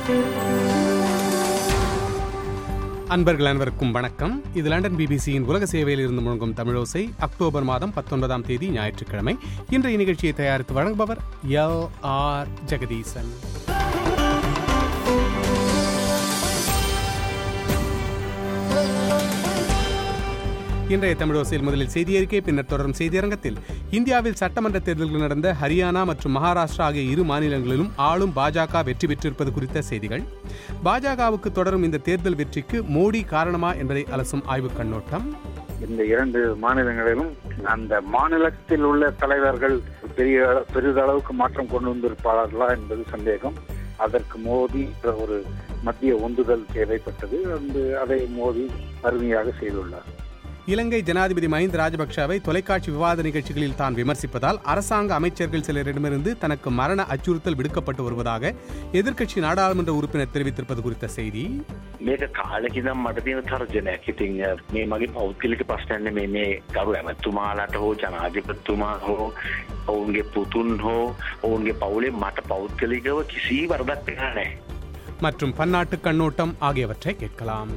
அன்பர்கள் அனைவருக்கும் வணக்கம் இது லண்டன் பிபிசியின் உலக சேவையில் இருந்து முழங்கும் தமிழோசை அக்டோபர் மாதம் பத்தொன்பதாம் தேதி ஞாயிற்றுக்கிழமை இன்றைய நிகழ்ச்சியை தயாரித்து வழங்குபவர் எல் ஆர் ஜெகதீசன் இன்றைய தமிழோசையில் முதலில் செய்தி அறிக்கை பின்னர் தொடரும் செய்தியரங்கத்தில் இந்தியாவில் சட்டமன்ற தேர்தல்கள் நடந்த ஹரியானா மற்றும் மகாராஷ்டிரா ஆகிய இரு மாநிலங்களிலும் ஆளும் பாஜக வெற்றி பெற்றிருப்பது குறித்த செய்திகள் பாஜகவுக்கு தொடரும் இந்த தேர்தல் வெற்றிக்கு மோடி காரணமா என்பதை அலசும் ஆய்வுக் கண்ணோட்டம் இந்த இரண்டு மாநிலங்களிலும் அந்த மாநிலத்தில் உள்ள தலைவர்கள் பெரிய பெரிதளவுக்கு மாற்றம் கொண்டு வந்திருப்பார்களா என்பது சந்தேகம் அதற்கு மோடி என்ற ஒரு மத்திய உந்துதல் தேவைப்பட்டது அந்த அதை மோடி அருமையாக செய்துள்ளார் இலங்கை ஜனாதிபதி மஹிந்த ராஜபக்சவை தொலைக்காட்சி விவாத நிகழ்ச்சிகளில் தான் விமர்சிப்பதால் அரசாங்க அமைச்சர்கள் சிலரிடமிருந்து தனக்கு மரண அச்சுறுத்தல் விடுக்கப்பட்டு வருவதாக எதிர்க்கட்சி நாடாளுமன்ற உறுப்பினர் தெரிவித்திருப்பது குறித்த செய்தி මේක කාලෙකිදම් මට තියෙන තර්ජනයක් ඉතින් මේ මගේ පෞද්ගලික ප්‍රශ්නන්නේ මේ මේ ගරු ඇමැතුමාලාට හෝ ජනාධිපතිතුමා හෝ ඔවුන්ගේ පුතුන් හෝ ඔවුන්ගේ පවුලේ මට පෞද්ගලිකව කිසි වරදක් වෙලා නැහැ. மற்றும் பன்னாட்டு கண்ணோட்டம் ஆகியவற்றை கேட்கலாம்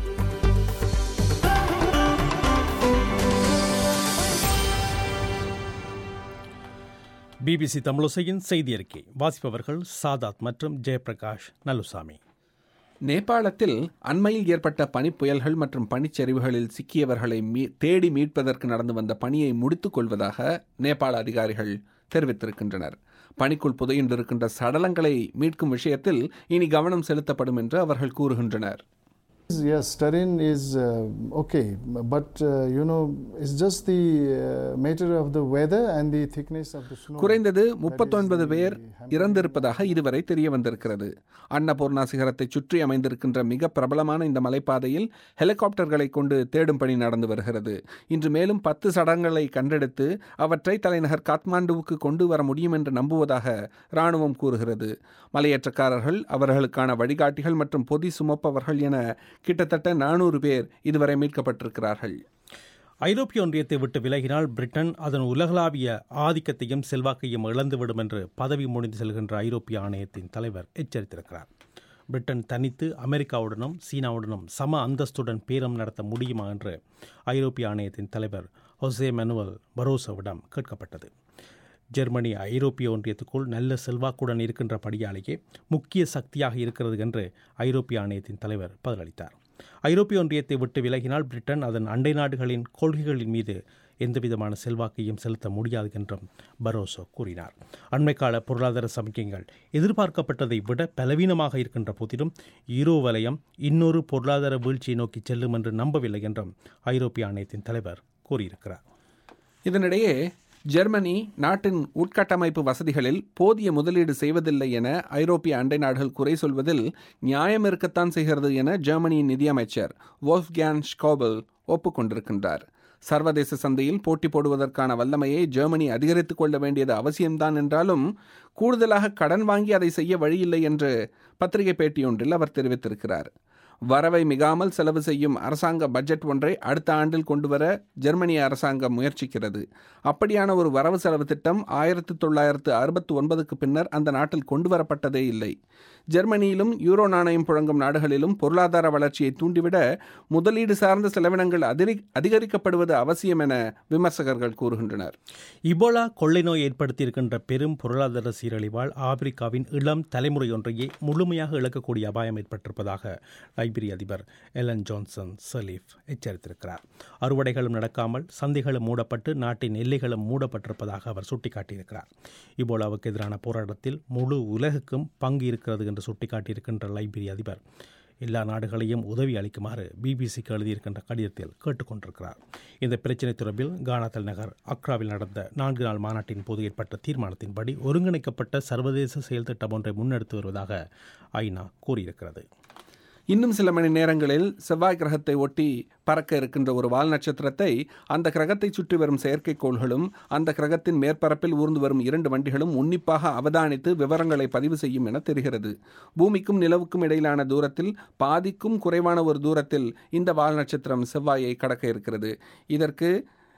பிபிசி தமிழொசையின் செய்தி அறிக்கை வாசிப்பவர்கள் சாதாத் மற்றும் ஜெயபிரகாஷ் நலுசாமி நேபாளத்தில் அண்மையில் ஏற்பட்ட பனிப்புயல்கள் மற்றும் பனிச்சரிவுகளில் சிக்கியவர்களை மீ தேடி மீட்பதற்கு நடந்து வந்த பணியை முடித்துக் கொள்வதாக நேபாள அதிகாரிகள் தெரிவித்திருக்கின்றனர் பனிக்குள் புதையுண்டிருக்கின்ற சடலங்களை மீட்கும் விஷயத்தில் இனி கவனம் செலுத்தப்படும் என்று அவர்கள் கூறுகின்றனர் Yes, terrain is uh, okay, but uh, you know, it's just the uh, matter of the weather and the thickness of the snow. குறைந்தது முப்பத்தொன்பது பேர் இறந்திருப்பதாக இதுவரை தெரிய வந்திருக்கிறது அன்னபூர்ணா சிகரத்தை சுற்றி அமைந்திருக்கின்ற மிக பிரபலமான இந்த மலைப்பாதையில் ஹெலிகாப்டர்களை கொண்டு தேடும் பணி நடந்து வருகிறது இன்று மேலும் பத்து சடங்களை கண்டெடுத்து அவற்றை தலைநகர் காத்மாண்டுவுக்கு கொண்டு வர முடியும் என்று நம்புவதாக இராணுவம் கூறுகிறது மலையேற்றக்காரர்கள் அவர்களுக்கான வழிகாட்டிகள் மற்றும் பொதி சுமப்பவர்கள் என கிட்டத்தட்ட நானூறு பேர் இதுவரை மீட்கப்பட்டிருக்கிறார்கள் ஐரோப்பிய ஒன்றியத்தை விட்டு விலகினால் பிரிட்டன் அதன் உலகளாவிய ஆதிக்கத்தையும் செல்வாக்கையும் இழந்துவிடும் என்று பதவி முடிந்து செல்கின்ற ஐரோப்பிய ஆணையத்தின் தலைவர் எச்சரித்திருக்கிறார் பிரிட்டன் தனித்து அமெரிக்காவுடனும் சீனாவுடனும் சம அந்தஸ்துடன் பேரம் நடத்த முடியுமா என்று ஐரோப்பிய ஆணையத்தின் தலைவர் ஹொசே மனுவல் பரோசோவிடம் கேட்கப்பட்டது ஜெர்மனி ஐரோப்பிய ஒன்றியத்துக்குள் நல்ல செல்வாக்குடன் இருக்கின்றபடியாலேயே முக்கிய சக்தியாக இருக்கிறது என்று ஐரோப்பிய ஆணையத்தின் தலைவர் பதிலளித்தார் ஐரோப்பிய ஒன்றியத்தை விட்டு விலகினால் பிரிட்டன் அதன் அண்டை நாடுகளின் கொள்கைகளின் மீது எந்தவிதமான செல்வாக்கையும் செலுத்த முடியாது என்றும் பரோசோ கூறினார் அண்மைக்கால பொருளாதார சமிக்கைகள் எதிர்பார்க்கப்பட்டதை விட பலவீனமாக இருக்கின்ற போதிலும் ஈரோ வலயம் இன்னொரு பொருளாதார வீழ்ச்சியை நோக்கி செல்லும் என்று நம்பவில்லை என்றும் ஐரோப்பிய ஆணையத்தின் தலைவர் கூறியிருக்கிறார் இதனிடையே ஜெர்மனி நாட்டின் உட்கட்டமைப்பு வசதிகளில் போதிய முதலீடு செய்வதில்லை என ஐரோப்பிய அண்டை நாடுகள் குறை சொல்வதில் நியாயம் இருக்கத்தான் செய்கிறது என ஜெர்மனியின் நிதியமைச்சர் வோல்ஃப்கேன் ஸ்கோபல் ஒப்புக்கொண்டிருக்கின்றார் சர்வதேச சந்தையில் போட்டி போடுவதற்கான வல்லமையை ஜெர்மனி அதிகரித்துக் கொள்ள வேண்டியது அவசியம்தான் என்றாலும் கூடுதலாக கடன் வாங்கி அதை செய்ய வழியில்லை என்று பத்திரிகை பேட்டியொன்றில் அவர் தெரிவித்திருக்கிறார் வரவை மிகாமல் செலவு செய்யும் அரசாங்க பட்ஜெட் ஒன்றை அடுத்த ஆண்டில் கொண்டுவர ஜெர்மனிய அரசாங்கம் முயற்சிக்கிறது அப்படியான ஒரு வரவு செலவு திட்டம் ஆயிரத்தி தொள்ளாயிரத்து அறுபத்தி ஒன்பதுக்கு பின்னர் அந்த நாட்டில் கொண்டு வரப்பட்டதே இல்லை ஜெர்மனியிலும் யூரோ நாணயம் புழங்கும் நாடுகளிலும் பொருளாதார வளர்ச்சியை தூண்டிவிட முதலீடு சார்ந்த செலவினங்கள் அதிரி அதிகரிக்கப்படுவது அவசியம் என விமர்சகர்கள் கூறுகின்றனர் இபோலா கொள்ளை நோய் ஏற்படுத்தியிருக்கின்ற பெரும் பொருளாதார சீரழிவால் ஆப்பிரிக்காவின் இளம் தலைமுறை ஒன்றையே முழுமையாக இழக்கக்கூடிய அபாயம் ஏற்பட்டிருப்பதாக லைபீரிய அதிபர் எலன் ஜான்சன் சலீஃப் எச்சரித்திருக்கிறார் அறுவடைகளும் நடக்காமல் சந்தைகளும் மூடப்பட்டு நாட்டின் எல்லைகளும் மூடப்பட்டிருப்பதாக அவர் சுட்டிக்காட்டியிருக்கிறார் இபோலாவுக்கு எதிரான போராட்டத்தில் முழு உலகுக்கும் பங்கு இருக்கிறது என்று சுட்டிக்காட்டியிருக்கின்ற லைபீரிய அதிபர் எல்லா நாடுகளையும் உதவி அளிக்குமாறு பிபிசிக்கு எழுதியிருக்கின்ற கடிதத்தில் கேட்டுக்கொண்டிருக்கிறார் இந்த பிரச்சினை தொடர்பில் கானா தலைநகர் அக்ராவில் நடந்த நான்கு நாள் மாநாட்டின் போது ஏற்பட்ட தீர்மானத்தின்படி ஒருங்கிணைக்கப்பட்ட சர்வதேச செயல் திட்டம் ஒன்றை முன்னெடுத்து வருவதாக ஐநா கூறியிருக்கிறது இன்னும் சில மணி நேரங்களில் செவ்வாய் கிரகத்தை ஒட்டி பறக்க இருக்கின்ற ஒரு வால் நட்சத்திரத்தை அந்த கிரகத்தை சுற்றி வரும் செயற்கைக்கோள்களும் அந்த கிரகத்தின் மேற்பரப்பில் ஊர்ந்து வரும் இரண்டு வண்டிகளும் உன்னிப்பாக அவதானித்து விவரங்களை பதிவு செய்யும் என தெரிகிறது பூமிக்கும் நிலவுக்கும் இடையிலான தூரத்தில் பாதிக்கும் குறைவான ஒரு தூரத்தில் இந்த வால் நட்சத்திரம் செவ்வாயை கடக்க இருக்கிறது இதற்கு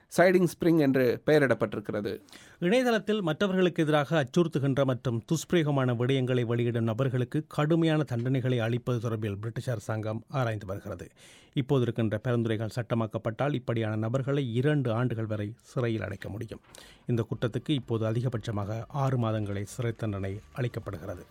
சைடிங் ஸ்பிரிங் என்று பெயரிடப்பட்டிருக்கிறது இணையதளத்தில் மற்றவர்களுக்கு எதிராக அச்சுறுத்துகின்ற மற்றும் துஷ்பிரயோகமான விடயங்களை வெளியிடும் நபர்களுக்கு கடுமையான தண்டனைகளை அளிப்பது தொடர்பில் பிரிட்டிஷ் அரசாங்கம் ஆராய்ந்து வருகிறது இப்போது இருக்கின்ற பரிந்துரைகள் சட்டமாக்கப்பட்டால் இப்படியான நபர்களை இரண்டு ஆண்டுகள் வரை சிறையில் அடைக்க முடியும் இந்த குற்றத்துக்கு இப்போது அதிகபட்சமாக ஆறு மாதங்களை சிறை தண்டனை அளிக்கப்படுகிறது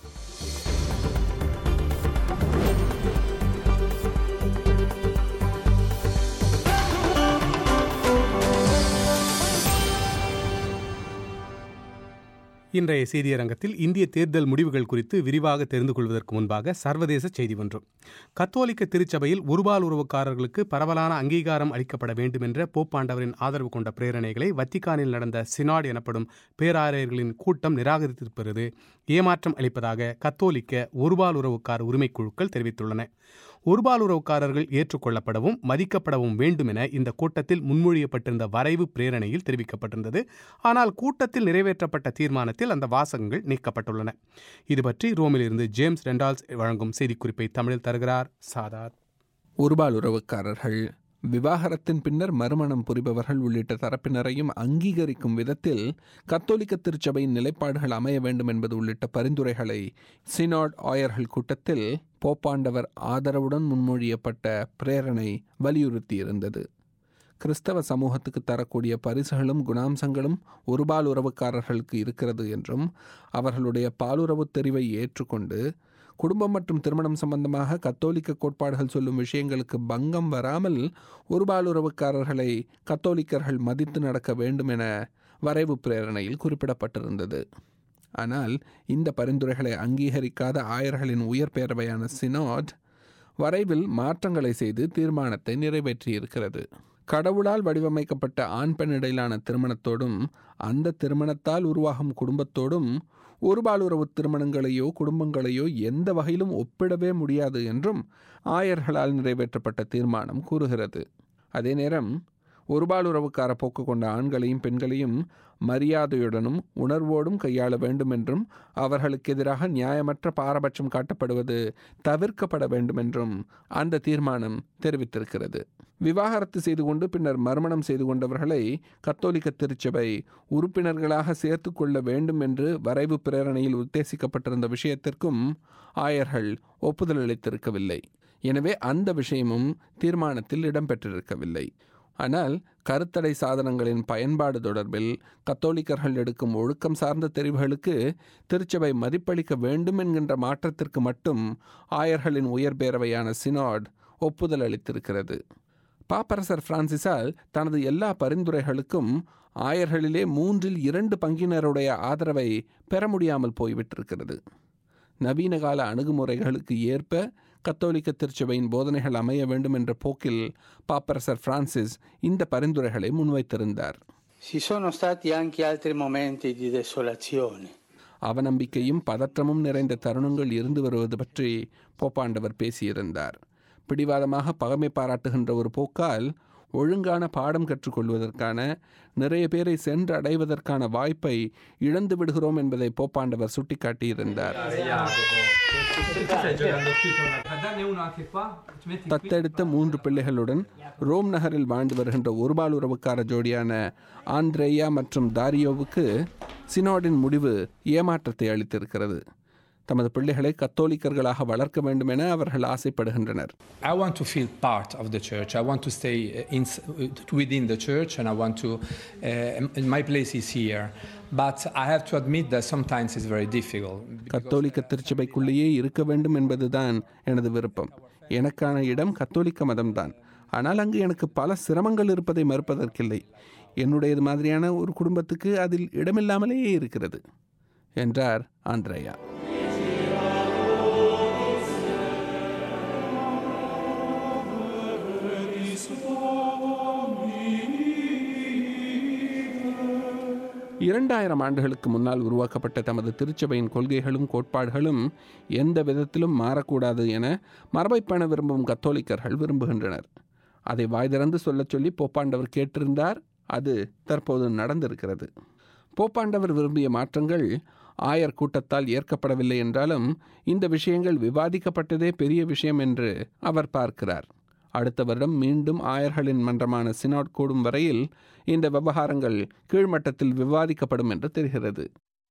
இன்றைய செய்தியரங்கத்தில் இந்திய தேர்தல் முடிவுகள் குறித்து விரிவாக தெரிந்து கொள்வதற்கு முன்பாக சர்வதேச செய்தி ஒன்று கத்தோலிக்க திருச்சபையில் ஒருபால் உறவுக்காரர்களுக்கு பரவலான அங்கீகாரம் அளிக்கப்பட வேண்டும் என்ற போப்பாண்டவரின் ஆதரவு கொண்ட பிரேரணைகளை வத்திக்கானில் நடந்த சினாட் எனப்படும் பேராயர்களின் கூட்டம் நிராகரித்திருப்பது ஏமாற்றம் அளிப்பதாக கத்தோலிக்க ஒருபால் உறவுக்கார உரிமைக்குழுக்கள் தெரிவித்துள்ளன ஒருபால் உறவுக்காரர்கள் ஏற்றுக்கொள்ளப்படவும் மதிக்கப்படவும் வேண்டும் என இந்த கூட்டத்தில் முன்மொழியப்பட்டிருந்த வரைவு பிரேரணையில் தெரிவிக்கப்பட்டிருந்தது ஆனால் கூட்டத்தில் நிறைவேற்றப்பட்ட தீர்மானத்தில் அந்த வாசகங்கள் நீக்கப்பட்டுள்ளன இது பற்றி ரோமிலிருந்து ஜேம்ஸ் ரெண்டால்ஸ் வழங்கும் செய்திக்குறிப்பை தமிழில் தருகிறார் சாதாத் ஒருபால் உறவுக்காரர்கள் விவாகரத்தின் பின்னர் மறுமணம் புரிபவர்கள் உள்ளிட்ட தரப்பினரையும் அங்கீகரிக்கும் விதத்தில் கத்தோலிக்க திருச்சபையின் நிலைப்பாடுகள் அமைய வேண்டும் என்பது உள்ளிட்ட பரிந்துரைகளை சினாட் ஆயர்கள் கூட்டத்தில் போப்பாண்டவர் ஆதரவுடன் முன்மொழியப்பட்ட பிரேரணை வலியுறுத்தியிருந்தது கிறிஸ்தவ சமூகத்துக்கு தரக்கூடிய பரிசுகளும் குணாம்சங்களும் ஒருபால் உறவுக்காரர்களுக்கு இருக்கிறது என்றும் அவர்களுடைய பாலுறவு தெரிவை ஏற்றுக்கொண்டு குடும்பம் மற்றும் திருமணம் சம்பந்தமாக கத்தோலிக்க கோட்பாடுகள் சொல்லும் விஷயங்களுக்கு பங்கம் வராமல் ஒருபாலுறவுக்காரர்களை கத்தோலிக்கர்கள் மதித்து நடக்க வேண்டும் என வரைவு பிரேரணையில் குறிப்பிடப்பட்டிருந்தது ஆனால் இந்த பரிந்துரைகளை அங்கீகரிக்காத ஆயர்களின் உயர் பேரவையான சினாட் வரைவில் மாற்றங்களை செய்து தீர்மானத்தை நிறைவேற்றியிருக்கிறது கடவுளால் வடிவமைக்கப்பட்ட ஆண் பெண் இடையிலான திருமணத்தோடும் அந்த திருமணத்தால் உருவாகும் குடும்பத்தோடும் ஒருபாலுறவு திருமணங்களையோ குடும்பங்களையோ எந்த வகையிலும் ஒப்பிடவே முடியாது என்றும் ஆயர்களால் நிறைவேற்றப்பட்ட தீர்மானம் கூறுகிறது அதே நேரம் ஒருபாலுறவுக்கார போக்கு கொண்ட ஆண்களையும் பெண்களையும் மரியாதையுடனும் உணர்வோடும் கையாள வேண்டும் என்றும் அவர்களுக்கு எதிராக நியாயமற்ற பாரபட்சம் காட்டப்படுவது தவிர்க்கப்பட வேண்டும் என்றும் அந்த தீர்மானம் தெரிவித்திருக்கிறது விவாகரத்து செய்து கொண்டு பின்னர் மறுமணம் செய்து கொண்டவர்களை கத்தோலிக்க திருச்சபை உறுப்பினர்களாக சேர்த்து கொள்ள வேண்டும் என்று வரைவு பிரேரணையில் உத்தேசிக்கப்பட்டிருந்த விஷயத்திற்கும் ஆயர்கள் ஒப்புதல் அளித்திருக்கவில்லை எனவே அந்த விஷயமும் தீர்மானத்தில் இடம்பெற்றிருக்கவில்லை ஆனால் கருத்தடை சாதனங்களின் பயன்பாடு தொடர்பில் கத்தோலிக்கர்கள் எடுக்கும் ஒழுக்கம் சார்ந்த தெரிவுகளுக்கு திருச்சபை மதிப்பளிக்க வேண்டும் என்கின்ற மாற்றத்திற்கு மட்டும் ஆயர்களின் உயர் பேரவையான சினாட் ஒப்புதல் அளித்திருக்கிறது பாப்பரசர் பிரான்சிஸால் தனது எல்லா பரிந்துரைகளுக்கும் ஆயர்களிலே மூன்றில் இரண்டு பங்கினருடைய ஆதரவை பெற முடியாமல் போய்விட்டிருக்கிறது நவீன கால அணுகுமுறைகளுக்கு ஏற்ப கத்தோலிக்க திருச்சபையின் போதனைகள் அமைய வேண்டும் என்ற போக்கில் பாப்பரசர் பிரான்சிஸ் இந்த பரிந்துரைகளை முன்வைத்திருந்தார் Ci sono stati anche altri momenti di desolazione. அவநம்பிக்கையும் பதற்றமும் நிறைந்த தருணங்கள் இருந்து வருவது பற்றி போப்பாண்டவர் பேசியிருந்தார் பிடிவாதமாக பகமை பாராட்டுகின்ற ஒரு போக்கால் ஒழுங்கான பாடம் கற்றுக்கொள்வதற்கான நிறைய பேரை சென்று அடைவதற்கான வாய்ப்பை இழந்து விடுகிறோம் என்பதை போப்பாண்டவர் சுட்டிக்காட்டியிருந்தார் தத்தெடுத்த மூன்று பிள்ளைகளுடன் ரோம் நகரில் வாழ்ந்து வருகின்ற ஒருபால் உறவுக்கார ஜோடியான ஆந்திரேயா மற்றும் தாரியோவுக்கு சினோடின் முடிவு ஏமாற்றத்தை அளித்திருக்கிறது தமது பிள்ளைகளை கத்தோலிக்கர்களாக வளர்க்க வேண்டும் என அவர்கள் ஆசைப்படுகின்றனர் I want to feel part of the church. I want to stay uh, in, within the church, and I want to. Uh, my place is here, but I have to admit that sometimes it's very difficult. கத்தோலிக்க திருச்சபைக்குள்ளேயே இருக்க வேண்டும் என்பதுதான் எனது விருப்பம் எனக்கான இடம் கத்தோலிக்க மதம்தான் ஆனால் அங்கு எனக்கு பல சிரமங்கள் இருப்பதை மறுப்பதற்கில்லை என்னுடையது மாதிரியான ஒரு குடும்பத்துக்கு அதில் இடமில்லாமலேயே இருக்கிறது என்றார் ஆந்திரேயா இரண்டாயிரம் ஆண்டுகளுக்கு முன்னால் உருவாக்கப்பட்ட தமது திருச்சபையின் கொள்கைகளும் கோட்பாடுகளும் எந்த விதத்திலும் மாறக்கூடாது என மரபை பேண விரும்பும் கத்தோலிக்கர்கள் விரும்புகின்றனர் அதை வாய் திறந்து சொல்லச் சொல்லி போப்பாண்டவர் கேட்டிருந்தார் அது தற்போது நடந்திருக்கிறது போப்பாண்டவர் விரும்பிய மாற்றங்கள் ஆயர் கூட்டத்தால் ஏற்கப்படவில்லை என்றாலும் இந்த விஷயங்கள் விவாதிக்கப்பட்டதே பெரிய விஷயம் என்று அவர் பார்க்கிறார் அடுத்த வருடம் மீண்டும் ஆயர்களின் மன்றமான சினாட் கூடும் வரையில் இந்த விவகாரங்கள் கீழ்மட்டத்தில் விவாதிக்கப்படும் என்று தெரிகிறது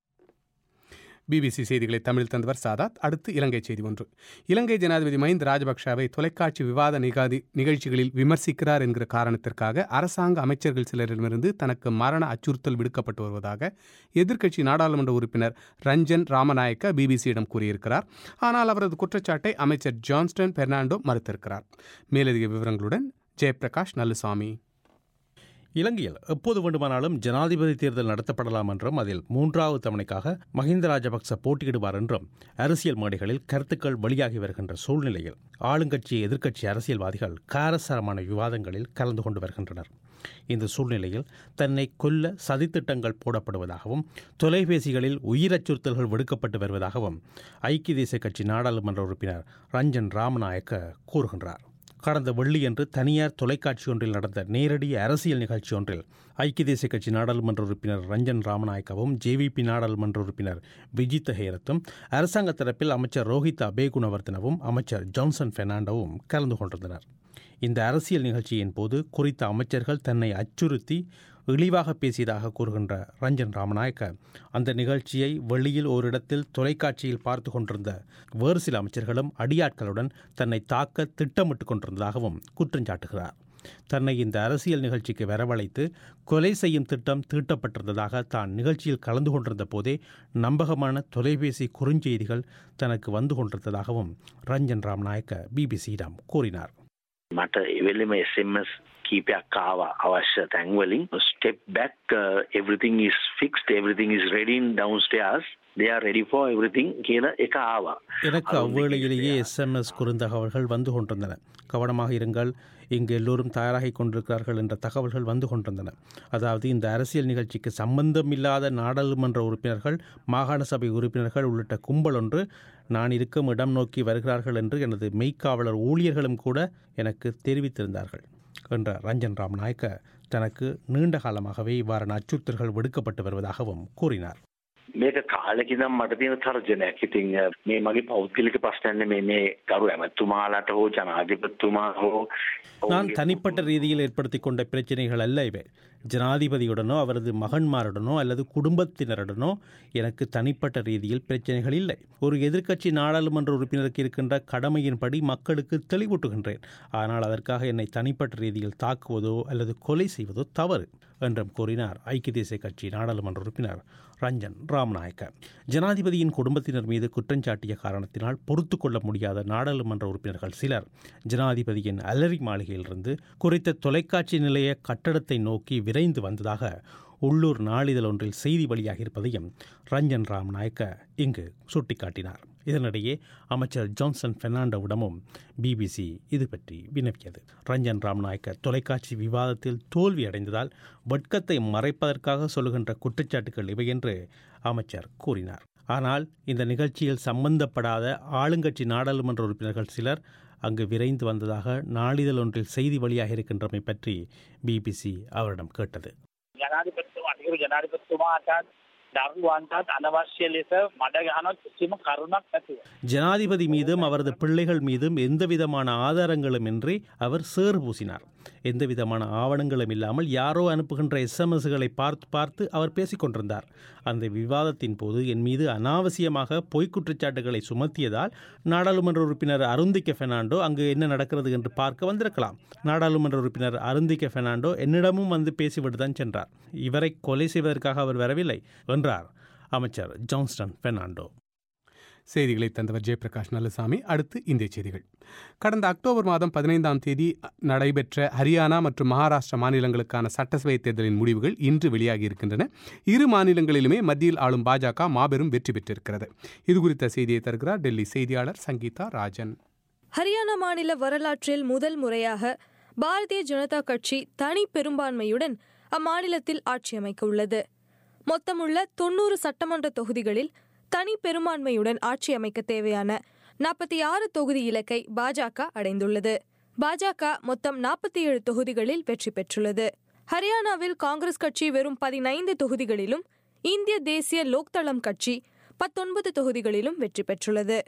பிபிசி செய்திகளை தமிழ் தந்தவர் சாதாத் அடுத்து இலங்கை செய்தி ஒன்று இலங்கை ஜனாதிபதி மஹிந்த ராஜபக்ஷவை தொலைக்காட்சி விவாத நிகாதி நிகழ்ச்சிகளில் விமர்சிக்கிறார் என்கிற காரணத்திற்காக அரசாங்க அமைச்சர்கள் சிலரிடமிருந்து தனக்கு மரண அச்சுறுத்தல் விடுக்கப்பட்டு வருவதாக எதிர்க்கட்சி நாடாளுமன்ற உறுப்பினர் ரஞ்சன் ராமநாயக்க பிபிசியிடம் கூறியிருக்கிறார் ஆனால் அவரது குற்றச்சாட்டை அமைச்சர் ஜான்ஸ்டன் பெர்னாண்டோ மறுத்திருக்கிறார் மேலதிக விவரங்களுடன் ஜெயபிரகாஷ் நல்லுசாமி இலங்கையில் எப்போது வேண்டுமானாலும் ஜனாதிபதி தேர்தல் நடத்தப்படலாம் என்றும் அதில் மூன்றாவது தவணைக்காக மஹிந்த ராஜபக்ச போட்டியிடுவார் என்றும் அரசியல் மேடைகளில் கருத்துக்கள் வெளியாகி வருகின்ற சூழ்நிலையில் ஆளுங்கட்சி எதிர்க்கட்சி அரசியல்வாதிகள் காரசாரமான விவாதங்களில் கலந்து கொண்டு வருகின்றனர் இந்த சூழ்நிலையில் தன்னை கொல்ல சதித்திட்டங்கள் போடப்படுவதாகவும் தொலைபேசிகளில் உயிர் அச்சுறுத்தல்கள் விடுக்கப்பட்டு வருவதாகவும் ஐக்கிய தேசிய கட்சி நாடாளுமன்ற உறுப்பினர் ரஞ்சன் ராமநாயக்க கூறுகின்றார் கடந்த வெள்ளியன்று தனியார் தொலைக்காட்சி ஒன்றில் நடந்த நேரடி அரசியல் நிகழ்ச்சி ஒன்றில் ஐக்கிய தேசிய கட்சி நாடாளுமன்ற உறுப்பினர் ரஞ்சன் ராமநாயக்கவும் ஜேவிபி நாடாளுமன்ற உறுப்பினர் விஜித் ஹேரத்தும் அரசாங்க தரப்பில் அமைச்சர் ரோஹித் அபேகுணவர்தனவும் அமைச்சர் ஜான்சன் பெர்னாண்டோவும் கலந்து கொண்டிருந்தனர் இந்த அரசியல் நிகழ்ச்சியின் போது குறித்த அமைச்சர்கள் தன்னை அச்சுறுத்தி இழிவாக பேசியதாக கூறுகின்ற ரஞ்சன் ராமநாயக்க அந்த நிகழ்ச்சியை வெளியில் ஓரிடத்தில் தொலைக்காட்சியில் பார்த்து கொண்டிருந்த வேறு சில அமைச்சர்களும் அடியாட்களுடன் தன்னை தாக்க திட்டமிட்டு கொண்டிருந்ததாகவும் குற்றஞ்சாட்டுகிறார் தன்னை இந்த அரசியல் நிகழ்ச்சிக்கு வரவழைத்து கொலை செய்யும் திட்டம் தீட்டப்பட்டிருந்ததாக தான் நிகழ்ச்சியில் கலந்து கொண்டிருந்த போதே நம்பகமான தொலைபேசி குறுஞ்செய்திகள் தனக்கு வந்து கொண்டிருந்ததாகவும் ரஞ்சன் ராம்நாயக்க பிபிசியிடம் கூறினார் මට එවෙලෙම SMS කීපයක් ආවා අවශ්‍ය තැන්වලින් step back uh, everything is fixed everything is ready in downstairs they are ready for everything කියන එක ආවා எனக்கு அவ்வேளையிலேயே எஸ்எம்எஸ் குறுந்தகவல்கள் வந்து கொண்டிருந்தன கவனமாக இருங்கள் இங்கு எல்லோரும் தயாராகி கொண்டிருக்கிறார்கள் என்ற தகவல்கள் வந்து கொண்டிருந்தன அதாவது இந்த அரசியல் நிகழ்ச்சிக்கு சம்பந்தமில்லாத நாடாளுமன்ற உறுப்பினர்கள் மாகாண சபை உறுப்பினர்கள் உள்ளிட்ட கும்பல் ஒன்று நான் இருக்கும் இடம் நோக்கி வருகிறார்கள் என்று எனது மெய்க்காவலர் ஊழியர்களும் கூட எனக்கு தெரிவித்திருந்தார்கள் என்ற ரஞ்சன் ராம் நாயக்க தனக்கு நீண்ட காலமாகவே இவ்வாறான அச்சுறுத்தல்கள் விடுக்கப்பட்டு வருவதாகவும் கூறினார் මේක කාලෙකිදම් මට තියෙන තර්ජනයක් ඉතින් මේ මගේ පෞද්ගලික ප්‍රශ්නන්නේ මේ මේ ගරු ඇමතුමාලාට හෝ ජනාධිපතිතුමා හෝ நான் தனிப்பட்ட ரீதியில் ஏற்படுத்தி கொண்ட பிரச்சனைகள் அல்ல இவை ஜனாதிபதியுடனோ அவரது மகன்மாருடனோ அல்லது குடும்பத்தினருடனோ எனக்கு தனிப்பட்ட ரீதியில் பிரச்சனைகள் இல்லை ஒரு எதிர்க்கட்சி நாடாளுமன்ற உறுப்பினருக்கு இருக்கின்ற கடமையின்படி மக்களுக்கு தெளிவூட்டுகின்றேன் ஆனால் அதற்காக என்னை தனிப்பட்ட ரீதியில் தாக்குவதோ அல்லது கொலை செய்வதோ தவறு என்றும் கூறினார் ஐக்கிய தேசிய கட்சி நாடாளுமன்ற உறுப்பினர் ரஞ்சன் ராம்நாயக்க ஜனாதிபதியின் குடும்பத்தினர் மீது குற்றஞ்சாட்டிய காரணத்தினால் பொறுத்து கொள்ள முடியாத நாடாளுமன்ற உறுப்பினர்கள் சிலர் ஜனாதிபதியின் அலரி மாளிகையிலிருந்து குறித்த தொலைக்காட்சி நிலைய கட்டடத்தை நோக்கி விரைந்து வந்ததாக உள்ளூர் நாளிதழ் ஒன்றில் செய்தி வெளியாகியிருப்பதையும் ரஞ்சன் ராம் நாயக்க இங்கு சுட்டிக்காட்டினார் இதனிடையே அமைச்சர் ஜான்சன் பெர்னாண்டோவிடமும் பிபிசி இது பற்றி வினவியது ரஞ்சன் ராம் நாயக்க தொலைக்காட்சி விவாதத்தில் தோல்வி அடைந்ததால் வெட்கத்தை மறைப்பதற்காக சொல்லுகின்ற குற்றச்சாட்டுகள் இவை என்று அமைச்சர் கூறினார் ஆனால் இந்த நிகழ்ச்சியில் சம்பந்தப்படாத ஆளுங்கட்சி நாடாளுமன்ற உறுப்பினர்கள் சிலர் அங்கு விரைந்து வந்ததாக நாளிதழ் ஒன்றில் செய்தி வெளியாக இருக்கின்றமை பற்றி பிபிசி அவரிடம் கேட்டது ජනාධිපතිතුමා අතිගරු ජනාධිපතිතුමාටත් දරුවන්ටත් අනවශ්‍ය ලෙස මඩ ගහනොත් කිසිම කරුණක් නැතුව. ஜனாதிபதி மீதும் அவரது பிள்ளைகள் மீதும் எந்தவிதமான ஆதாரங்களும் இன்றி அவர் சேறு பூசினார் எந்தவிதமான ஆவணங்களும் இல்லாமல் யாரோ அனுப்புகின்ற எஸ்எம்எஸ்களை பார்த்து பார்த்து அவர் பேசிக் கொண்டிருந்தார் அந்த விவாதத்தின் போது என் மீது அனாவசியமாக பொய்க் குற்றச்சாட்டுகளை சுமத்தியதால் நாடாளுமன்ற உறுப்பினர் அருந்திக்க பெர்னாண்டோ அங்கு என்ன நடக்கிறது என்று பார்க்க வந்திருக்கலாம் நாடாளுமன்ற உறுப்பினர் அருந்திக்க பெர்னாண்டோ என்னிடமும் வந்து பேசிவிட்டு தான் சென்றார் இவரை கொலை செய்வதற்காக அவர் வரவில்லை என்றார் அமைச்சர் ஜான்ஸ்டன் பெர்னாண்டோ செய்திகளை தந்தவர் ஜெயபிரகாஷ் நல்லசாமி அடுத்து இந்திய செய்திகள் கடந்த அக்டோபர் மாதம் பதினைந்தாம் தேதி நடைபெற்ற ஹரியானா மற்றும் மகாராஷ்டிரா மாநிலங்களுக்கான சட்டசபை தேர்தலின் முடிவுகள் இன்று வெளியாகி இருக்கின்றன இரு மாநிலங்களிலுமே மத்தியில் ஆளும் பாஜக மாபெரும் வெற்றி பெற்றிருக்கிறது இது குறித்த செய்தியை தருகிறார் டெல்லி செய்தியாளர் சங்கீதா ராஜன் ஹரியானா மாநில வரலாற்றில் முதல் முறையாக பாரதிய ஜனதா கட்சி தனி பெரும்பான்மையுடன் அம்மாநிலத்தில் ஆட்சி அமைக்க உள்ளது மொத்தமுள்ள தொன்னூறு சட்டமன்ற தொகுதிகளில் தனி பெரும்பான்மையுடன் ஆட்சி அமைக்க தேவையான நாற்பத்தி ஆறு தொகுதி இலக்கை பாஜக அடைந்துள்ளது பாஜக மொத்தம் நாற்பத்தி ஏழு தொகுதிகளில் வெற்றி பெற்றுள்ளது ஹரியானாவில் காங்கிரஸ் கட்சி வெறும் பதினைந்து தொகுதிகளிலும் இந்திய தேசிய லோக்தளம் கட்சி பத்தொன்பது தொகுதிகளிலும் வெற்றி பெற்றுள்ளது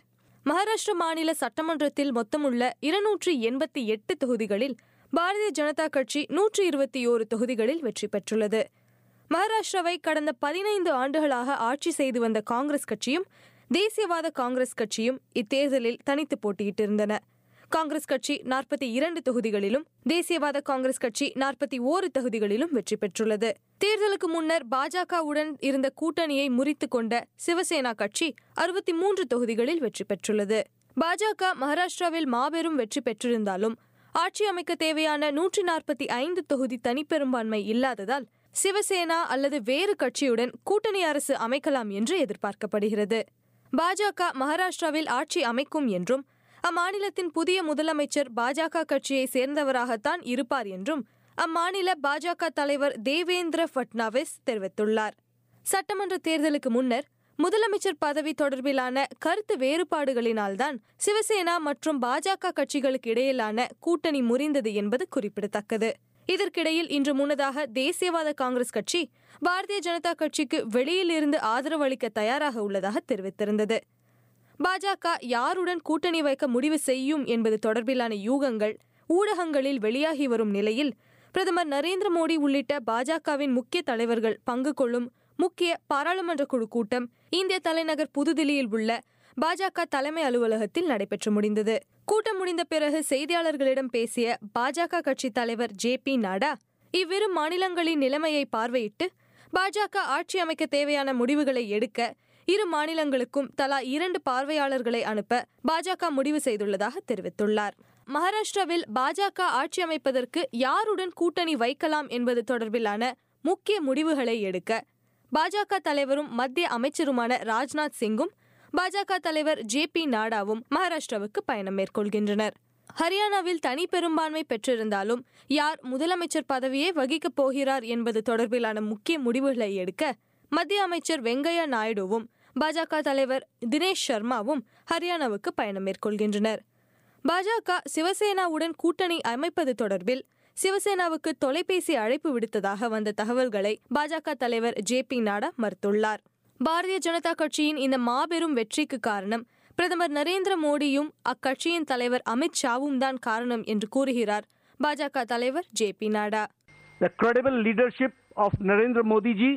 மகாராஷ்டிர மாநில சட்டமன்றத்தில் மொத்தமுள்ள இருநூற்றி எண்பத்தி எட்டு தொகுதிகளில் பாரதிய ஜனதா கட்சி நூற்றி இருபத்தி ஓரு தொகுதிகளில் வெற்றி பெற்றுள்ளது மகாராஷ்டிராவை கடந்த பதினைந்து ஆண்டுகளாக ஆட்சி செய்து வந்த காங்கிரஸ் கட்சியும் தேசியவாத காங்கிரஸ் கட்சியும் இத்தேர்தலில் தனித்து போட்டியிட்டிருந்தன காங்கிரஸ் கட்சி நாற்பத்தி இரண்டு தொகுதிகளிலும் தேசியவாத காங்கிரஸ் கட்சி நாற்பத்தி ஓரு தொகுதிகளிலும் வெற்றி பெற்றுள்ளது தேர்தலுக்கு முன்னர் பாஜகவுடன் இருந்த கூட்டணியை முறித்துக் கொண்ட சிவசேனா கட்சி அறுபத்தி மூன்று தொகுதிகளில் வெற்றி பெற்றுள்ளது பாஜக மகாராஷ்டிராவில் மாபெரும் வெற்றி பெற்றிருந்தாலும் ஆட்சி அமைக்க தேவையான நூற்றி நாற்பத்தி ஐந்து தொகுதி தனிப்பெரும்பான்மை இல்லாததால் சிவசேனா அல்லது வேறு கட்சியுடன் கூட்டணி அரசு அமைக்கலாம் என்று எதிர்பார்க்கப்படுகிறது பாஜக மகாராஷ்டிராவில் ஆட்சி அமைக்கும் என்றும் அம்மாநிலத்தின் புதிய முதலமைச்சர் பாஜக கட்சியை சேர்ந்தவராகத்தான் இருப்பார் என்றும் அம்மாநில பாஜக தலைவர் தேவேந்திர ஃபட்னாவிஸ் தெரிவித்துள்ளார் சட்டமன்ற தேர்தலுக்கு முன்னர் முதலமைச்சர் பதவி தொடர்பிலான கருத்து வேறுபாடுகளினால்தான் சிவசேனா மற்றும் பாஜக கட்சிகளுக்கு இடையிலான கூட்டணி முறிந்தது என்பது குறிப்பிடத்தக்கது இதற்கிடையில் இன்று முன்னதாக தேசியவாத காங்கிரஸ் கட்சி பாரதிய ஜனதா கட்சிக்கு வெளியில் இருந்து ஆதரவு அளிக்க தயாராக உள்ளதாக தெரிவித்திருந்தது பாஜக யாருடன் கூட்டணி வைக்க முடிவு செய்யும் என்பது தொடர்பிலான யூகங்கள் ஊடகங்களில் வெளியாகி வரும் நிலையில் பிரதமர் நரேந்திர மோடி உள்ளிட்ட பாஜகவின் முக்கிய தலைவர்கள் பங்கு கொள்ளும் முக்கிய பாராளுமன்ற குழு கூட்டம் இந்திய தலைநகர் புதுதில்லியில் உள்ள பாஜக தலைமை அலுவலகத்தில் நடைபெற்று முடிந்தது கூட்டம் முடிந்த பிறகு செய்தியாளர்களிடம் பேசிய பாஜக கட்சி தலைவர் ஜே பி நட்டா இவ்விரு மாநிலங்களின் நிலைமையை பார்வையிட்டு பாஜக ஆட்சி அமைக்க தேவையான முடிவுகளை எடுக்க இரு மாநிலங்களுக்கும் தலா இரண்டு பார்வையாளர்களை அனுப்ப பாஜக முடிவு செய்துள்ளதாக தெரிவித்துள்ளார் மகாராஷ்டிராவில் பாஜக ஆட்சி அமைப்பதற்கு யாருடன் கூட்டணி வைக்கலாம் என்பது தொடர்பிலான முக்கிய முடிவுகளை எடுக்க பாஜக தலைவரும் மத்திய அமைச்சருமான ராஜ்நாத் சிங்கும் பாஜக தலைவர் ஜே பி நாடாவும் மகாராஷ்டிராவுக்கு பயணம் மேற்கொள்கின்றனர் ஹரியானாவில் தனி பெரும்பான்மை பெற்றிருந்தாலும் யார் முதலமைச்சர் பதவியை வகிக்கப் போகிறார் என்பது தொடர்பிலான முக்கிய முடிவுகளை எடுக்க மத்திய அமைச்சர் வெங்கையா நாயுடுவும் பாஜக தலைவர் தினேஷ் சர்மாவும் ஹரியானாவுக்கு பயணம் மேற்கொள்கின்றனர் பாஜக சிவசேனாவுடன் கூட்டணி அமைப்பது தொடர்பில் சிவசேனாவுக்கு தொலைபேசி அழைப்பு விடுத்ததாக வந்த தகவல்களை பாஜக தலைவர் ஜே பி நாடா மறுத்துள்ளார் பாரதிய ஜனதா கட்சியின் இந்த மாபெரும் வெற்றிக்கு காரணம் பிரதமர் நரேந்திர மோடியும் அக்கட்சியின் தலைவர் அமித் ஷாவும் தான் காரணம் என்று கூறுகிறார் பாஜக தலைவர் J P Nadda The credible leadership of Narendra Modi ji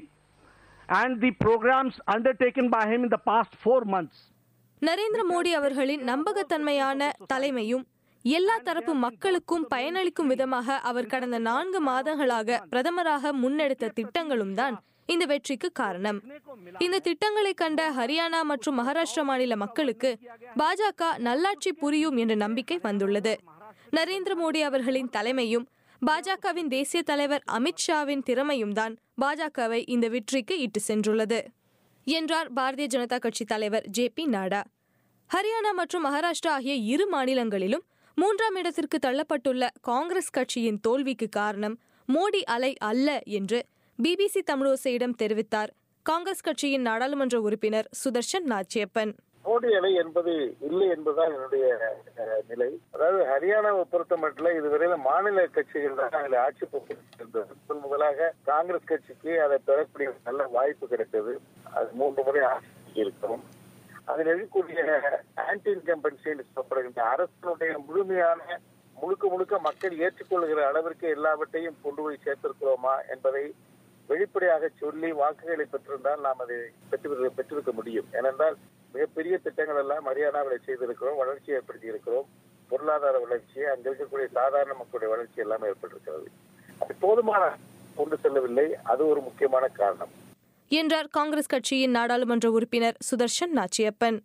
and the programs undertaken by him in the past four months Narendra Modi அவர்களின் நம்பகத்தன்மையான தலைமையும் எல்லா தரப்பு மக்களுக்கும் பயனளிக்கும் விதமாக அவர் கடந்த நான்கு மாதங்களாக பிரதமராக முன்னெடுத்த திட்டங்களும் தான் இந்த வெற்றிக்கு காரணம் இந்த திட்டங்களை கண்ட ஹரியானா மற்றும் மகாராஷ்டிரா மாநில மக்களுக்கு பாஜக நல்லாட்சி புரியும் என்ற நம்பிக்கை வந்துள்ளது நரேந்திர மோடி அவர்களின் தலைமையும் பாஜகவின் தேசிய தலைவர் அமித்ஷாவின் திறமையும் தான் பாஜகவை இந்த வெற்றிக்கு இட்டு சென்றுள்ளது என்றார் பாரதிய ஜனதா கட்சி தலைவர் ஜே பி நாடா ஹரியானா மற்றும் மகாராஷ்டிரா ஆகிய இரு மாநிலங்களிலும் மூன்றாம் இடத்திற்கு தள்ளப்பட்டுள்ள காங்கிரஸ் கட்சியின் தோல்விக்கு காரணம் மோடி அலை அல்ல என்று பிபிசி தமிழோசையிடம் தெரிவித்தார் காங்கிரஸ் கட்சியின் நாடாளுமன்ற உறுப்பினர் சுதர்ஷன் நாச்சியப்பன் மோடி அலை என்பது இல்லை என்பதுதான் என்னுடைய அஹ், நிலை அதாவது ஹரியானாவை பொறுத்த மட்டும் இதுவரையில மாநில கட்சிகள் தான் அதில் ஆட்சி பொறுத்திருந்தது முதல் முதலாக காங்கிரஸ் கட்சிக்கு அதை பெறக்கூடிய ஒரு நல்ல வாய்ப்பு கிடைத்தது அது மூன்று முறை ஆட்சி இருக்கும் அதில் இருக்கக்கூடிய ஆன்டி இன்கம்பன்சி என்று சொல்லப்படுகின்ற அரசனுடைய முழுமையான முழுக்க முழுக்க மக்கள் ஏற்றுக்கொள்கிற அளவிற்கு எல்லாவற்றையும் கொண்டு போய் சேர்த்திருக்கிறோமா என்பதை வெளிப்படையாக சொல்லி வாக்குகளை பெற்றிருந்தால் நாம் அதை பெற்று பெற்றிருக்க முடியும் ஏனென்றால் மிகப்பெரிய திட்டங்கள் எல்லாம் ஹரியானாவில் செய்திருக்கிறோம் வளர்ச்சி ஏற்படுத்தி இருக்கிறோம் பொருளாதார வளர்ச்சி அங்க இருக்கக்கூடிய சாதாரண மக்களுடைய வளர்ச்சி எல்லாம் ஏற்பட்டிருக்கிறது அது போதுமான கொண்டு செல்லவில்லை அது ஒரு முக்கியமான காரணம் என்றார் காங்கிரஸ் கட்சியின் நாடாளுமன்ற உறுப்பினர் சுதர்ஷன் நாச்சியப்பன்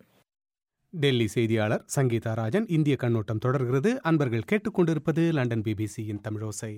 டெல்லி செய்தியாளர் சங்கீதா ராஜன் இந்திய கண்ணோட்டம் தொடர்கிறது அன்பர்கள் கேட்டுக்கொண்டிருப்பது லண்டன் பிபிசியின் தமிழோசை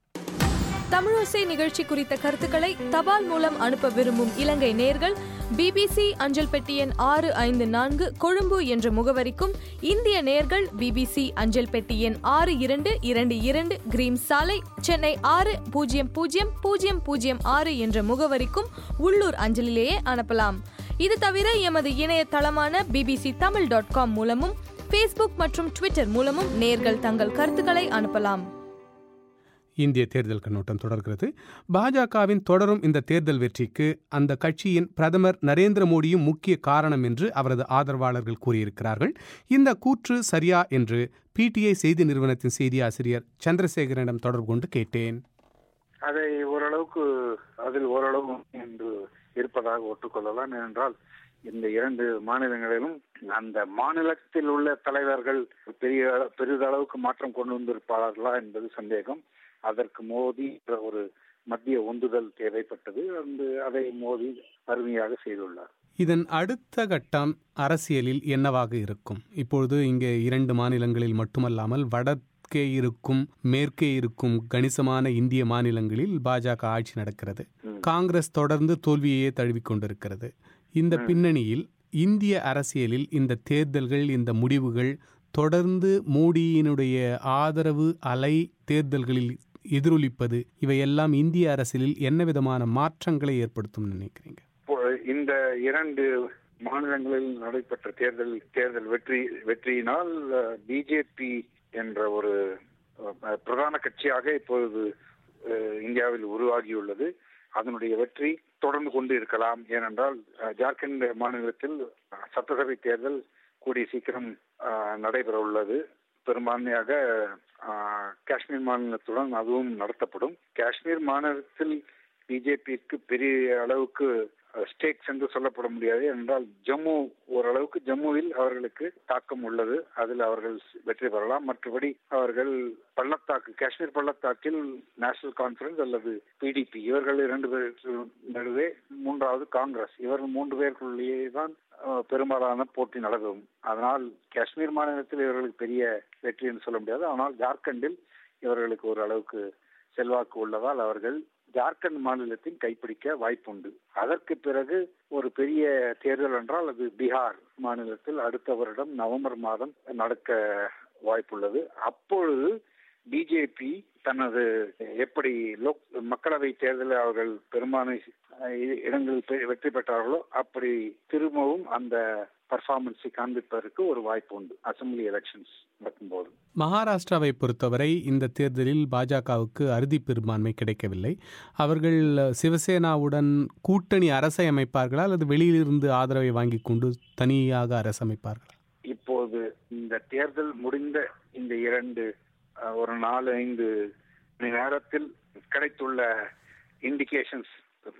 தமிழோசை நிகழ்ச்சி குறித்த கருத்துக்களை தபால் மூலம் அனுப்ப விரும்பும் இலங்கை நேர்கள் பிபிசி அஞ்சல் பெட்டி எண் ஆறு ஐந்து நான்கு கொழும்பு என்ற முகவரிக்கும் இந்திய நேர்கள் பிபிசி அஞ்சல் பெட்டி எண் ஆறு இரண்டு இரண்டு இரண்டு கிரீம் சாலை சென்னை ஆறு பூஜ்ஜியம் பூஜ்ஜியம் பூஜ்ஜியம் பூஜ்ஜியம் ஆறு என்ற முகவரிக்கும் உள்ளூர் அஞ்சலிலேயே அனுப்பலாம் இது தவிர எமது இணையதளமான பிபிசி தமிழ் டாட் காம் மூலமும் ஃபேஸ்புக் மற்றும் ட்விட்டர் மூலமும் நேர்கள் தங்கள் கருத்துக்களை அனுப்பலாம் இந்திய தேர்தல் கண்ணோட்டம் தொடர்கிறது பாஜகவின் தொடரும் இந்த தேர்தல் வெற்றிக்கு அந்த கட்சியின் பிரதமர் நரேந்திர மோடியும் முக்கிய காரணம் என்று அவரது ஆதரவாளர்கள் கூறியிருக்கிறார்கள் இந்த கூற்று சரியா என்று பிடிஐ செய்தி நிறுவனத்தின் செய்தி ஆசிரியர் சந்திரசேகரனிடம் தொடர்பு கொண்டு கேட்டேன் அதை ஓரளவுக்கு அதில் ஓரளவு என்று இருப்பதாக ஒத்துக்கொள்ளலாம் ஏனென்றால் இந்த இரண்டு மாநிலங்களிலும் அந்த மாநிலத்தில் உள்ள தலைவர்கள் பெரிய பெரிதளவுக்கு மாற்றம் கொண்டு வந்திருப்பார்களா என்பது சந்தேகம் அதற்கு மோடி ஒரு மத்திய உந்துதல் தேவைப்பட்டது அந்த அதை மோடி அருமையாக செய்துள்ளார் இதன் அடுத்த கட்டம் அரசியலில் என்னவாக இருக்கும் இப்பொழுது இங்கே இரண்டு மாநிலங்களில் மட்டுமல்லாமல் வடக்கே இருக்கும் மேற்கே இருக்கும் கணிசமான இந்திய மாநிலங்களில் பாஜக ஆட்சி நடக்கிறது காங்கிரஸ் தொடர்ந்து தோல்வியையே தழுவிக்கொண்டிருக்கிறது இந்த பின்னணியில் இந்திய அரசியலில் இந்த தேர்தல்கள் இந்த முடிவுகள் தொடர்ந்து மோடியினுடைய ஆதரவு அலை தேர்தல்களில் எதிரொலிப்பது இவையெல்லாம் இந்திய அரசியலில் என்ன விதமான மாற்றங்களை ஏற்படுத்தும் நினைக்கிறீங்க இந்த இரண்டு மாநிலங்களில் நடைபெற்ற தேர்தல் தேர்தல் வெற்றி வெற்றியினால் பிஜேபி என்ற ஒரு பிரதான கட்சியாக இப்பொழுது இந்தியாவில் உருவாகியுள்ளது அதனுடைய வெற்றி தொடர்ந்து கொண்டு இருக்கலாம் ஏனென்றால் ஜார்க்கண்ட் மாநிலத்தில் சட்டசபை தேர்தல் கூடிய சீக்கிரம் நடைபெற உள்ளது பெரும்பான்மையாக காஷ்மீர் மாநிலத்துடன் அதுவும் நடத்தப்படும் காஷ்மீர் மாநிலத்தில் பிஜேபிக்கு பெரிய அளவுக்கு ஸ்டேக்ஸ் என்று சொல்லப்பட முடியாது என்றால் ஜம்மு ஓரளவுக்கு ஜம்முவில் அவர்களுக்கு தாக்கம் உள்ளது அதில் அவர்கள் வெற்றி பெறலாம் மற்றபடி அவர்கள் பள்ளத்தாக்கு காஷ்மீர் பள்ளத்தாக்கில் நேஷனல் கான்பரன்ஸ் அல்லது பிடிபி இவர்கள் இரண்டு பேர் நடுவே மூன்றாவது காங்கிரஸ் இவர்கள் மூன்று பேருக்குள்ளேயே தான் பெரும்பாலான போட்டி நடக்கும் அதனால் காஷ்மீர் மாநிலத்தில் இவர்களுக்கு பெரிய வெற்றி என்று சொல்ல முடியாது ஆனால் ஜார்க்கண்டில் இவர்களுக்கு ஒரு அளவுக்கு செல்வாக்கு உள்ளதால் அவர்கள் ஜார்க்கண்ட் மாநிலத்தின் கைப்பிடிக்க வாய்ப்புண்டு அதற்கு பிறகு ஒரு பெரிய தேர்தல் என்றால் அது பீகார் மாநிலத்தில் அடுத்த வருடம் நவம்பர் மாதம் நடக்க வாய்ப்புள்ளது அப்பொழுது பிஜேபி தனது எப்படி லோக் மக்களவை தேர்தலில் அவர்கள் பெரும்பான்மை இடங்களில் வெற்றி பெற்றார்களோ அப்படி திரும்பவும் அந்த பர்ஃபார்மன்ஸை காண்பிப்பதற்கு ஒரு வாய்ப்பு உண்டு அசம்பிளி எலெக்ஷன்ஸ் நடக்கும்போது மகாராஷ்டிராவை பொறுத்தவரை இந்த தேர்தலில் பாஜகவுக்கு அறுதி பெரும்பான்மை கிடைக்கவில்லை அவர்கள் சிவசேனாவுடன் கூட்டணி அரசை அமைப்பார்களா அல்லது வெளியிலிருந்து ஆதரவை வாங்கி கொண்டு தனியாக அரசு அமைப்பார்களா இப்போது இந்த தேர்தல் முடிந்த இந்த இரண்டு ஒரு நாலு ஐந்து மணி நேரத்தில் கிடைத்துள்ள இண்டிகேஷன்ஸ்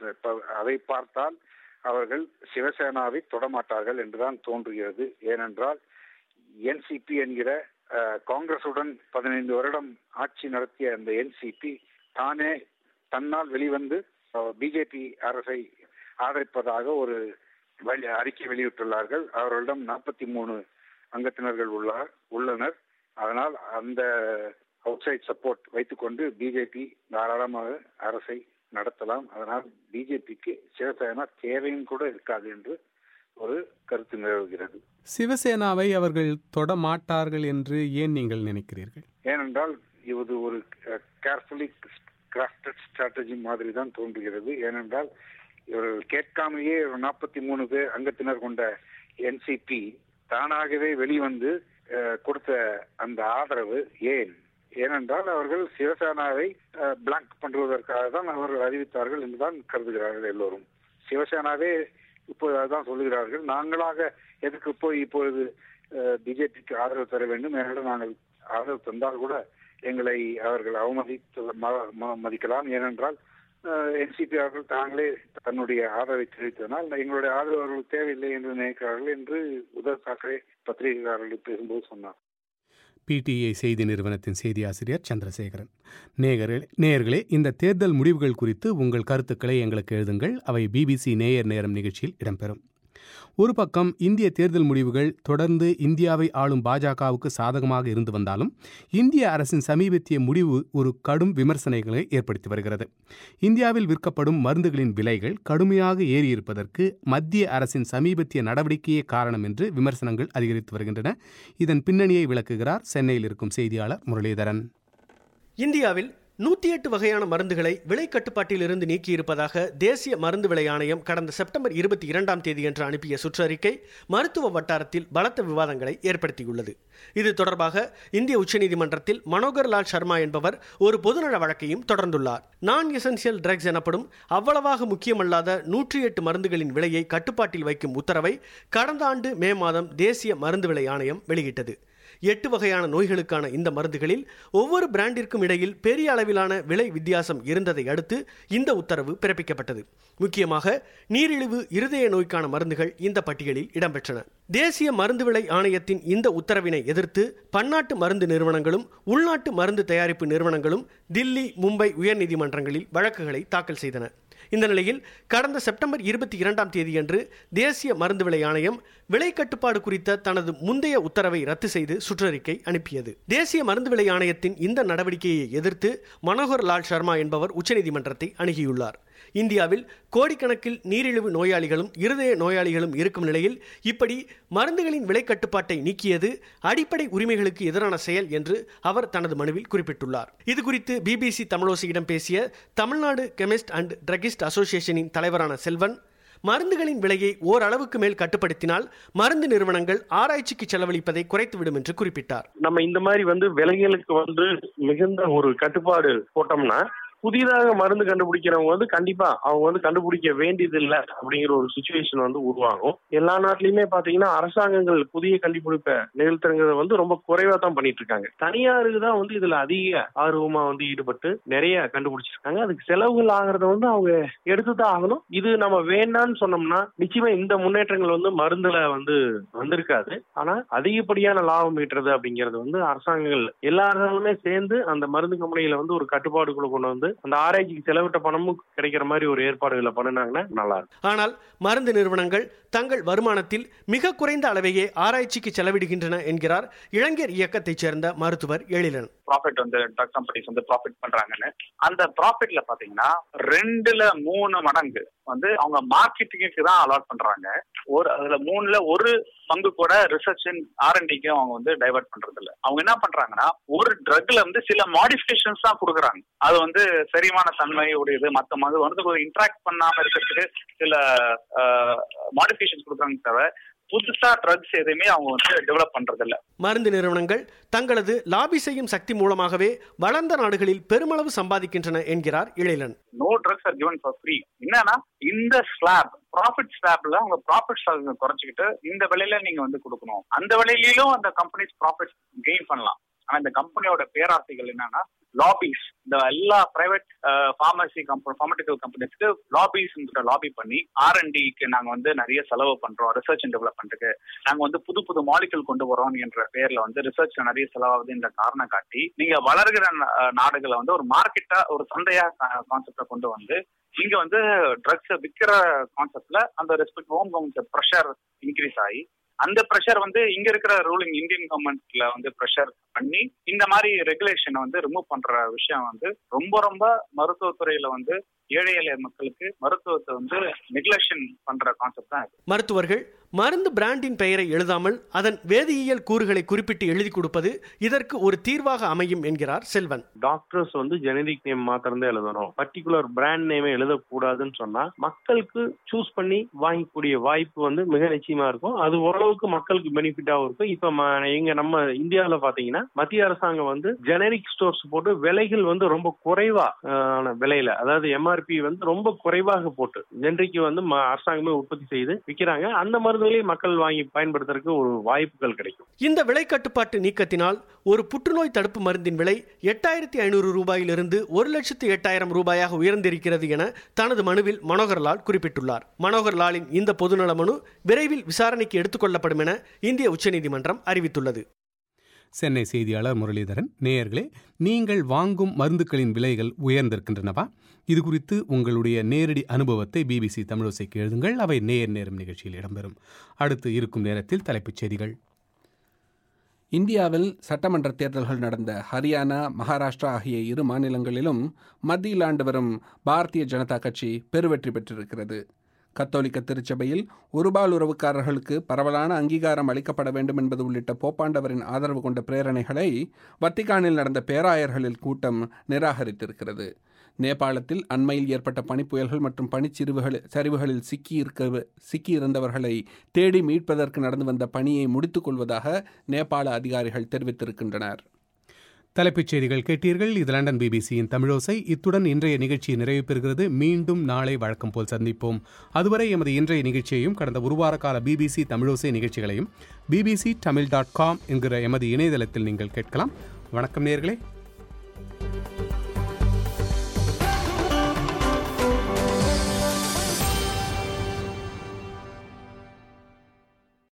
அதை பார்த்தால் அவர்கள் சிவசேனாவை தொடமாட்டார்கள் என்றுதான் தோன்றுகிறது ஏனென்றால் என்சிபி என்கிற காங்கிரசுடன் பதினைந்து வருடம் ஆட்சி நடத்திய அந்த என்சிபி தானே தன்னால் வெளிவந்து பிஜேபி அரசை ஆதரிப்பதாக ஒரு அறிக்கை வெளியிட்டுள்ளார்கள் அவர்களிடம் நாற்பத்தி மூணு அங்கத்தினர்கள் உள்ளார் உள்ளனர் அதனால் அந்த அவுட் சைட் சப்போர்ட் வைத்துக்கொண்டு பிஜேபி தாராளமாக அரசை நடத்தலாம் அதனால் பிஜேபிக்கு சிவசேனா தேவையும் கூட இருக்காது என்று ஒரு கருத்து நிலவுகிறது சிவசேனாவை அவர்கள் தொட மாட்டார்கள் என்று ஏன் நீங்கள் நினைக்கிறீர்கள் ஏனென்றால் இது ஒரு கேர்ஃபுல்லி கிராஃப்டட் ஸ்ட்ராட்டஜி மாதிரி தான் தோன்றுகிறது ஏனென்றால் இவர்கள் கேட்காமலேயே நாற்பத்தி மூணு பேர் அங்கத்தினர் கொண்ட என்சிபி தானாகவே வெளிவந்து கொடுத்த அந்த ஆதரவு ஏன் ஏனென்றால் அவர்கள் சிவசேனாவை பிளாங்க் பண்றதற்காக தான் அவர்கள் அறிவித்தார்கள் என்றுதான் கருதுகிறார்கள் எல்லோரும் சிவசேனாவே இப்போது அதுதான் சொல்லுகிறார்கள் நாங்களாக எதுக்கு போய் இப்பொழுது பிஜேபிக்கு ஆதரவு தர வேண்டும் ஏனென்றால் நாங்கள் ஆதரவு தந்தால் கூட எங்களை அவர்கள் அவமதித்து மதிக்கலாம் ஏனென்றால் என்சிபி அவர்கள் தாங்களே தன்னுடைய ஆதரவை தெரிவித்ததனால் எங்களுடைய ஆதரவு அவர்கள் தேவையில்லை என்று நினைக்கிறார்கள் என்று உதவ் தாக்கரே பத்திரிகையாளர்கள் பேசும்போது சொன்னார் பிடிஐ செய்தி நிறுவனத்தின் செய்தி ஆசிரியர் சந்திரசேகரன் நேயர்களே நேயர்களே இந்த தேர்தல் முடிவுகள் குறித்து உங்கள் கருத்துக்களை எங்களுக்கு எழுதுங்கள் அவை பிபிசி நேயர் நேரம் நிகழ்ச்சியில் இடம்பெறும் ஒரு பக்கம் இந்திய தேர்தல் முடிவுகள் தொடர்ந்து இந்தியாவை ஆளும் பாஜகவுக்கு சாதகமாக இருந்து வந்தாலும் இந்திய அரசின் சமீபத்திய முடிவு ஒரு கடும் விமர்சனங்களை ஏற்படுத்தி வருகிறது இந்தியாவில் விற்கப்படும் மருந்துகளின் விலைகள் கடுமையாக ஏறியிருப்பதற்கு மத்திய அரசின் சமீபத்திய நடவடிக்கையே காரணம் என்று விமர்சனங்கள் அதிகரித்து வருகின்றன இதன் பின்னணியை விளக்குகிறார் சென்னையில் இருக்கும் செய்தியாளர் முரளிதரன் இந்தியாவில் நூற்றி எட்டு வகையான மருந்துகளை விலை கட்டுப்பாட்டிலிருந்து நீக்கியிருப்பதாக தேசிய மருந்து விலை ஆணையம் கடந்த செப்டம்பர் இருபத்தி இரண்டாம் தேதியன்று அனுப்பிய சுற்றறிக்கை மருத்துவ வட்டாரத்தில் பலத்த விவாதங்களை ஏற்படுத்தியுள்ளது இது தொடர்பாக இந்திய உச்சநீதிமன்றத்தில் மனோகர் லால் சர்மா என்பவர் ஒரு பொதுநல வழக்கையும் தொடர்ந்துள்ளார் நான் எசென்சியல் ட்ரக்ஸ் எனப்படும் அவ்வளவாக முக்கியமல்லாத நூற்றி எட்டு மருந்துகளின் விலையை கட்டுப்பாட்டில் வைக்கும் உத்தரவை கடந்த ஆண்டு மே மாதம் தேசிய மருந்து விலை ஆணையம் வெளியிட்டது எட்டு வகையான நோய்களுக்கான இந்த மருந்துகளில் ஒவ்வொரு பிராண்டிற்கும் இடையில் பெரிய அளவிலான விலை வித்தியாசம் இருந்ததை அடுத்து இந்த உத்தரவு பிறப்பிக்கப்பட்டது முக்கியமாக நீரிழிவு இருதய நோய்க்கான மருந்துகள் இந்த பட்டியலில் இடம்பெற்றன தேசிய மருந்து விலை ஆணையத்தின் இந்த உத்தரவினை எதிர்த்து பன்னாட்டு மருந்து நிறுவனங்களும் உள்நாட்டு மருந்து தயாரிப்பு நிறுவனங்களும் தில்லி மும்பை உயர்நீதிமன்றங்களில் வழக்குகளை தாக்கல் செய்தன இந்த நிலையில் கடந்த செப்டம்பர் இருபத்தி இரண்டாம் தேதியன்று தேசிய மருந்து விலை ஆணையம் விலை கட்டுப்பாடு குறித்த தனது முந்தைய உத்தரவை ரத்து செய்து சுற்றறிக்கை அனுப்பியது தேசிய மருந்து விலை ஆணையத்தின் இந்த நடவடிக்கையை எதிர்த்து மனோகர் லால் சர்மா என்பவர் உச்சநீதிமன்றத்தை அணுகியுள்ளார் இந்தியாவில் கோடிக்கணக்கில் நீரிழிவு நோயாளிகளும் இருதய நோயாளிகளும் இருக்கும் நிலையில் இப்படி மருந்துகளின் விலை கட்டுப்பாட்டை நீக்கியது அடிப்படை உரிமைகளுக்கு எதிரான செயல் என்று அவர் தனது மனுவில் குறிப்பிட்டுள்ளார் இது குறித்து பிபிசி தமிழோசியிடம் பேசிய தமிழ்நாடு கெமிஸ்ட் அண்ட் ட்ரகிஸ்ட் அசோசியேஷனின் தலைவரான செல்வன் மருந்துகளின் விலையை ஓரளவுக்கு மேல் கட்டுப்படுத்தினால் மருந்து நிறுவனங்கள் ஆராய்ச்சிக்கு செலவழிப்பதை குறைத்துவிடும் என்று குறிப்பிட்டார் நம்ம இந்த மாதிரி வந்து விலைகளுக்கு வந்து மிகுந்த ஒரு கட்டுப்பாடு போட்டோம்னா புதிதாக மருந்து கண்டுபிடிக்கிறவங்க வந்து கண்டிப்பா அவங்க வந்து கண்டுபிடிக்க வேண்டியது இல்லை அப்படிங்கிற ஒரு சுச்சுவேஷன் வந்து உருவாகும் எல்லா நாட்டிலயுமே பாத்தீங்கன்னா அரசாங்கங்கள் புதிய கண்டுபிடிப்பை நிகழ்த்துறத வந்து ரொம்ப குறைவா தான் பண்ணிட்டு இருக்காங்க தனியாருக்கு தான் வந்து இதுல அதிக ஆர்வமா வந்து ஈடுபட்டு நிறைய கண்டுபிடிச்சிருக்காங்க அதுக்கு செலவுகள் ஆகிறத வந்து அவங்க எடுத்துதான் ஆகணும் இது நம்ம வேண்டாம்னு சொன்னோம்னா நிச்சயமா இந்த முன்னேற்றங்கள் வந்து மருந்துல வந்து வந்திருக்காது ஆனா அதிகப்படியான லாபம் ஈட்டுறது அப்படிங்கிறது வந்து அரசாங்கங்கள் எல்லா அரசாங்கமே சேர்ந்து அந்த மருந்து கம்பெனியில வந்து ஒரு கட்டுப்பாடுக்குள்ள கொண்டு வந்து அந்த ஆராய்ச்சிக்கு செலவிட்ட பணமும் கிடைக்கிற மாதிரி ஒரு ஏற்பாடுகளை பண்ணினாங்கன்னா நல்லா இருக்கும் ஆனால் மருந்து நிறுவனங்கள் தங்கள் வருமானத்தில் மிக குறைந்த அளவையே ஆராய்ச்சிக்கு செலவிடுகின்றன என்கிறார் இளைஞர் இயக்கத்தைச் சேர்ந்த மருத்துவர் எழிலன் ப்ராஃபிட் வந்து ட்ரக் கம்பெனிஸ் வந்து ப்ராஃபிட் பண்றாங்கன்னு அந்த ப்ராஃபிட்ல பாத்தீங்கன்னா ரெண்டுல மூணு மடங்கு வந்து அவங்க மார்க்கெட்டிங்க்கு தான் அலாட் பண்றாங்க ஒரு அதுல மூணுல ஒரு பங்கு கூட ரிசர்ச் ஆர்என்டிக்கு அவங்க வந்து டைவர்ட் பண்றது இல்ல அவங்க என்ன பண்றாங்கன்னா ஒரு ட்ரக்ல வந்து சில மாடிஃபிகேஷன்ஸ் தான் கொடுக்குறாங்க அது வந்து செரிமான தன்மை உடையது மத்த மது வந்து இன்ட்ராக்ட் பண்ணாம இருக்கிறதுக்கு சில மாடிஃபிகேஷன்ஸ் கொடுக்குறாங்க தவிர புதுசா ட்ரக்ஸ் எதுவுமே அவங்க வந்து டெவலப் பண்றது இல்ல மருந்து நிறுவனங்கள் தங்களது லாபி செய்யும் சக்தி மூலமாகவே வளர்ந்த நாடுகளில் பெருமளவு சம்பாதிக்கின்றன என்கிறார் இளையலன் no drugs are given for free என்னன்னா இந்த ஸ்லாப் ப்ராஃபிட் ஸ்லாப்ல அவங்க ப்ராஃபிட் குறைச்சிக்கிட்டு இந்த விலையில நீங்க வந்து கொடுக்கணும் அந்த விலையிலும் அந்த கம்பெனிஸ் ப்ராஃபிட் கெயின் பண்ணலாம் ஆனா இந்த கம்பெனியோட பேராசைகள் என்னன்னா லாபிஸ் இந்த எல்லா பிரைவேட் ஃபார்மசி கம்பெனி ஃபார்மட்டிக்கல் கம்பெனிஸ்க்கு லாபிஸ் லாபி பண்ணி ஆர் அண்ட் டிக்கு நாங்க வந்து நிறைய செலவு பண்றோம் ரிசர்ச் அண்ட் டெவலப்மெண்ட்டுக்கு நாங்க வந்து புது புது மாலிகுல் கொண்டு வரோம் என்ற பேர்ல வந்து ரிசர்ச் நிறைய செலவாகுது என்ற காரணம் காட்டி நீங்க வளர்கிற நாடுகளை வந்து ஒரு மார்க்கெட்டா ஒரு சந்தையா கான்செப்டை கொண்டு வந்து இங்க வந்து ட்ரக்ஸ் விற்கிற கான்செப்ட்ல அந்த respect home government pressure increase ஆகி அந்த ப்ரெஷர் வந்து இங்க இருக்கிற ரூலிங் இந்தியன் கவர்மெண்ட்ல வந்து ப்ரெஷர் பண்ணி இந்த மாதிரி ரெகுலேஷனை வந்து ரிமூவ் பண்ற விஷயம் வந்து ரொம்ப ரொம்ப மருத்துவத்துறையில வந்து ஏழை எளிய மக்களுக்கு மருத்துவத்தை வந்து நெக்லெக்ஷன் பண்ற கான்செப்ட் தான் இது மருத்துவர்கள் மருந்து பிராண்டின் பெயரை எழுதாமல் அதன் வேதியியல் கூறுகளை குறிப்பிட்டு எழுதி கொடுப்பது இதற்கு ஒரு தீர்வாக அமையும் என்கிறார் செல்வன் டாக்டர்ஸ் வந்து ஜெனரிக் நேம் மாத்திரம் தான் எழுதணும் பர்டிகுலர் பிராண்ட் நேமே எழுதக்கூடாதுன்னு சொன்னா மக்களுக்கு சூஸ் பண்ணி வாங்கக்கூடிய வாய்ப்பு வந்து மிக நிச்சயமா இருக்கும் அது ஓரளவுக்கு மக்களுக்கு பெனிஃபிட்டாகவும் இருக்கும் இப்ப எங்க நம்ம இந்தியாவில பாத்தீங்கன்னா மத்திய அரசாங்கம் வந்து ஜெனரிக் ஸ்டோர்ஸ் போட்டு விலைகள் வந்து ரொம்ப குறைவா விலையில அதாவது எம்ஆர்பி வந்து ரொம்ப குறைவாக போட்டு ஜெனரிக்கு வந்து அரசாங்கமே உற்பத்தி செய்து விற்கிறாங்க அந்த மருந்துகளை மக்கள் வாங்கி பயன்படுத்துறதுக்கு ஒரு வாய்ப்புகள் கிடைக்கும் இந்த விலை கட்டுப்பாட்டு நீக்கத்தினால் ஒரு புற்றுநோய் தடுப்பு மருந்தின் விலை எட்டாயிரத்தி ஐநூறு ரூபாயிலிருந்து ஒரு லட்சத்து எட்டாயிரம் ரூபாயாக உயர்ந்திருக்கிறது என தனது மனுவில் மனோகர்லால் குறிப்பிட்டுள்ளார் மனோகர்லாலின் இந்த பொதுநல மனு விரைவில் விசாரணைக்கு எடுத்துக்கொள்ளப்படும் என இந்திய உச்சநீதிமன்றம் அறிவித்துள்ளது சென்னை செய்தியாளர் முரளிதரன் நேயர்களே நீங்கள் வாங்கும் மருந்துகளின் விலைகள் உயர்ந்திருக்கின்றனவா இது குறித்து உங்களுடைய நேரடி அனுபவத்தை பிபிசி தமிழோசைக்கு எழுதுங்கள் அவை நேர் நேரம் நிகழ்ச்சியில் இடம்பெறும் அடுத்து இருக்கும் நேரத்தில் தலைப்புச் செய்திகள் இந்தியாவில் சட்டமன்ற தேர்தல்கள் நடந்த ஹரியானா மகாராஷ்டிரா ஆகிய இரு மாநிலங்களிலும் மத்தியில் ஆண்டு வரும் பாரதிய ஜனதா கட்சி பெருவெற்றி பெற்றிருக்கிறது கத்தோலிக்க திருச்சபையில் ஒருபால் உறவுக்காரர்களுக்கு பரவலான அங்கீகாரம் அளிக்கப்பட வேண்டும் என்பது உள்ளிட்ட போப்பாண்டவரின் ஆதரவு கொண்ட பிரேரணைகளை வத்திகானில் நடந்த பேராயர்களில் கூட்டம் நிராகரித்திருக்கிறது நேபாளத்தில் அண்மையில் ஏற்பட்ட பனிப்புயல்கள் மற்றும் பனிச்சிரிவுகள் சரிவுகளில் சிக்கியிருக்க சிக்கியிருந்தவர்களை தேடி மீட்பதற்கு நடந்து வந்த பணியை முடித்துக் கொள்வதாக நேபாள அதிகாரிகள் தெரிவித்திருக்கின்றனர் தலைப்புச் செய்திகள் கேட்டீர்கள் இது லண்டன் பிபிசியின் தமிழோசை இத்துடன் இன்றைய நிகழ்ச்சி நிறைவு பெறுகிறது மீண்டும் நாளை வழக்கம் போல் சந்திப்போம் அதுவரை எமது இன்றைய நிகழ்ச்சியையும் கடந்த ஒரு வார கால பிபிசி தமிழோசை நிகழ்ச்சிகளையும் பிபிசி தமிழ் டாட் காம் என்கிற எமது இணையதளத்தில் நீங்கள் கேட்கலாம் வணக்கம் நேர்களே